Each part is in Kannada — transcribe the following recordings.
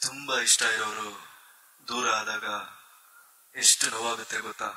ತುಂಬಾ ಇಷ್ಟ ಇರೋರು ದೂರ ಆದಾಗ ಎಷ್ಟು ನೋವಾಗುತ್ತೆ ಗೊತ್ತಾ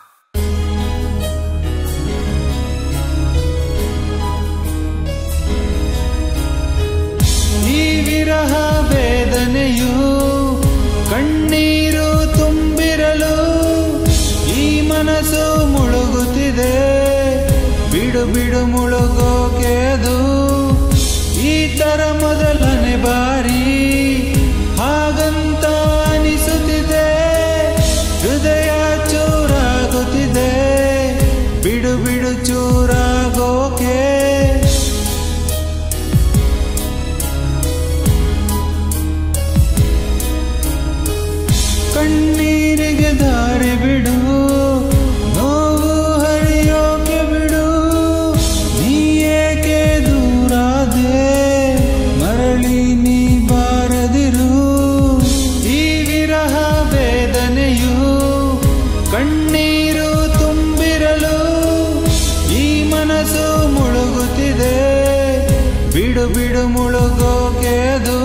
ಈ ವಿರಹ ವೇದನೆಯು ಕಣ್ಣೀರು ತುಂಬಿರಲು ಈ ಮನಸ್ಸು ಮುಳುಗುತ್ತಿದೆ ಬಿಡು ಬಿಡು ಮುಳುಗೋಕೆ ಅದು ಈ ತರ ಮೊದಲನೇ ಬಾರಿ ಹಾಗಂತ ಅನಿಸುತ್ತಿದೆ ಹೃದಯ ಚೂರಾಗುತ್ತಿದೆ ಬಿಡು ಬಿಡು ಚೂರಾಗೋಕೆ ಕಣ್ಣೀರಿಗೆ ದಾರಿ ಬಿಡು ನೋವು ಹರಿಯೋಕೆ ಬಿಡು ನೀ ಏಕೆ ದೂರಾದೆ ಮರಳಿ ನೀ ಬಾರದಿರು ಈ ವಿರಹ ವೇದನೆಯು ಕಣ್ಣೀರು ತುಂಬಿರಲು ಈ ಮನಸ್ಸು ಮುಳುಗುತ್ತಿದೆ ಬಿಡು ಬಿಡು ಮುಳುಗೋಕೆ ಅದು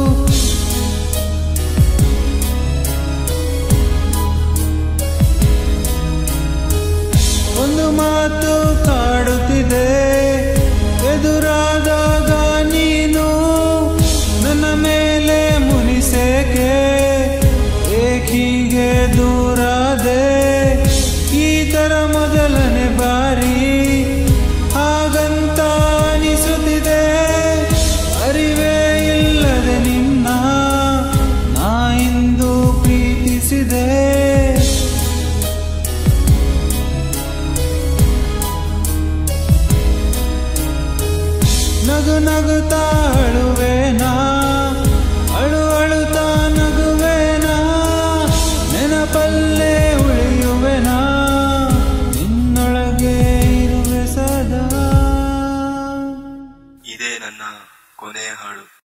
ಒಂದು ಮಾತು ಕಾಡುತ್ತಿದೆ ಎದುರಾದಾಗ ನೀನು ನನ್ನ ಮೇಲೆ ಮುನಿಸೇಕೆ ಏಕೀಗೆ ದೂರಾದೆ ಈ ತರ ಮೊದಲನೇ ಬಾರಿ ಹಾಗಂತ ಅನಿಸುತ್ತಿದೆ ಅರಿವೇ ಇಲ್ಲದೆ ನಿನ್ನ ನಾ ಇಂದು ಪ್ರೀತಿಸಿದೆ ನಗು ನಗುತ್ತಾ ಅಳುವೇನಾ ಅಳು ಅಳುತ್ತಾ ನಗುವೇನಾ ನೆನಪಲ್ಲೇ ಉಳಿಯುವೆನಾ ನಿನ್ನೊಳಗೆ ಇರುವೆ ಸದಾ ಇದೇ ನನ್ನ ಕೊನೆಯ ಹಾಡು